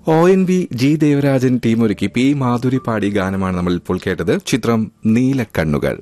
O N V G Devarajan team ഒരുക്കി P Madhuri പാടി ഗാനമാണ് നമ്മൾ ഇപ്പോൾ കേട്ടത് ചിത്രം നീലക്കണ്ണുകൾ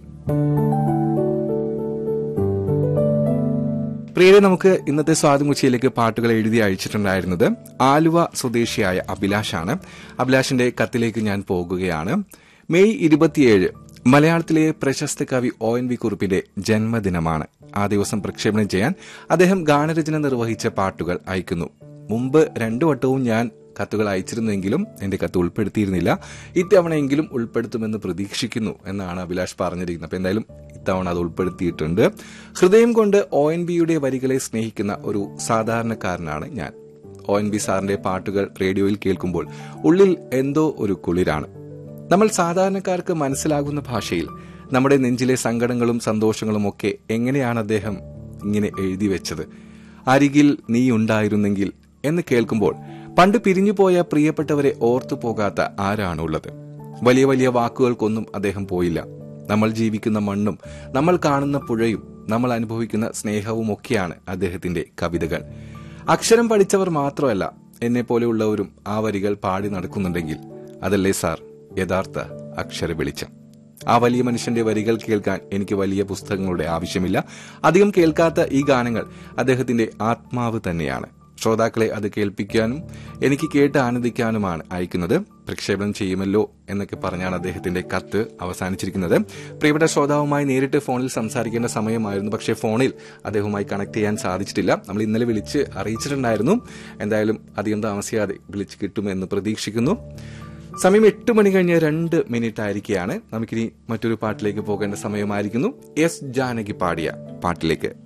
പ്രിയരെ നമുക്ക് ഇന്നത്തെ സ്വാതിമുച്ചിയിലേക്ക് പാട്ടുകൾ എഴുതി അയച്ചിട്ടുണ്ടായിരുന്നത് ആലുവ സ്വദേശിയായ അഭിലാഷാണ് അഭിലാഷിന്റെ കത്തിലേക്ക് ഞാൻ പോകുകയാണ് മെയ് ഇരുപത്തിയേഴ് മലയാളത്തിലെ പ്രശസ്ത കവി ഒ എൻ വി കുറുപ്പിന്റെ ജന്മദിനമാണ് ആ ദിവസം പ്രക്ഷേപണം ചെയ്യാൻ അദ്ദേഹം ഗാനരചന നിർവഹിച്ച പാട്ടുകൾ അയക്കുന്നു മുമ്പ് രണ്ടു വട്ടവും ഞാൻ കത്തുകൾ അയച്ചിരുന്നെങ്കിലും എന്റെ കത്ത് ഉൾപ്പെടുത്തിയിരുന്നില്ല ഇത്തവണയെങ്കിലും ഉൾപ്പെടുത്തുമെന്ന് പ്രതീക്ഷിക്കുന്നു എന്നാണ് അഭിലാഷ് പറഞ്ഞിരിക്കുന്നത് അപ്പൊ എന്തായാലും ഇത്തവണ അത് ഉൾപ്പെടുത്തിയിട്ടുണ്ട് ഹൃദയം കൊണ്ട് ഒ എൻ ബിയുടെ വരികളെ സ്നേഹിക്കുന്ന ഒരു സാധാരണക്കാരനാണ് ഞാൻ ഒ എൻ ബി സാറിന്റെ പാട്ടുകൾ റേഡിയോയിൽ കേൾക്കുമ്പോൾ ഉള്ളിൽ എന്തോ ഒരു കുളിരാണ് നമ്മൾ സാധാരണക്കാർക്ക് മനസ്സിലാകുന്ന ഭാഷയിൽ നമ്മുടെ നെഞ്ചിലെ സങ്കടങ്ങളും സന്തോഷങ്ങളും ഒക്കെ എങ്ങനെയാണ് അദ്ദേഹം ഇങ്ങനെ എഴുതി വെച്ചത് അരികിൽ നീ ഉണ്ടായിരുന്നെങ്കിൽ എന്ന് കേൾക്കുമ്പോൾ പണ്ട് പിരിഞ്ഞുപോയ പ്രിയപ്പെട്ടവരെ ഓർത്തു പോകാത്ത ആരാണുള്ളത് വലിയ വലിയ വാക്കുകൾക്കൊന്നും അദ്ദേഹം പോയില്ല നമ്മൾ ജീവിക്കുന്ന മണ്ണും നമ്മൾ കാണുന്ന പുഴയും നമ്മൾ അനുഭവിക്കുന്ന സ്നേഹവും ഒക്കെയാണ് അദ്ദേഹത്തിന്റെ കവിതകൾ അക്ഷരം പഠിച്ചവർ മാത്രമല്ല എന്നെ പോലെയുള്ളവരും ആ വരികൾ പാടി നടക്കുന്നുണ്ടെങ്കിൽ അതല്ലേ സാർ യഥാർത്ഥ അക്ഷര വെളിച്ചം ആ വലിയ മനുഷ്യന്റെ വരികൾ കേൾക്കാൻ എനിക്ക് വലിയ പുസ്തകങ്ങളുടെ ആവശ്യമില്ല അധികം കേൾക്കാത്ത ഈ ഗാനങ്ങൾ അദ്ദേഹത്തിന്റെ ആത്മാവ് തന്നെയാണ് ശ്രോതാക്കളെ അത് കേൾപ്പിക്കാനും എനിക്ക് കേട്ട് ആനന്ദിക്കാനുമാണ് അയക്കുന്നത് പ്രക്ഷേപണം ചെയ്യുമല്ലോ എന്നൊക്കെ പറഞ്ഞാണ് അദ്ദേഹത്തിന്റെ കത്ത് അവസാനിച്ചിരിക്കുന്നത് പ്രിയപ്പെട്ട ശ്രോതാവുമായി നേരിട്ട് ഫോണിൽ സംസാരിക്കേണ്ട സമയമായിരുന്നു പക്ഷേ ഫോണിൽ അദ്ദേഹവുമായി കണക്ട് ചെയ്യാൻ സാധിച്ചിട്ടില്ല നമ്മൾ ഇന്നലെ വിളിച്ച് അറിയിച്ചിട്ടുണ്ടായിരുന്നു എന്തായാലും അധികം താമസിയാതെ വിളിച്ച് കിട്ടുമെന്ന് പ്രതീക്ഷിക്കുന്നു സമയം എട്ട് മണി കഴിഞ്ഞ് രണ്ട് മിനിറ്റ് ആയിരിക്കുകയാണ് നമുക്കിനി മറ്റൊരു പാട്ടിലേക്ക് പോകേണ്ട സമയമായിരിക്കുന്നു എസ് ജാനകി പാടിയ പാട്ടിലേക്ക്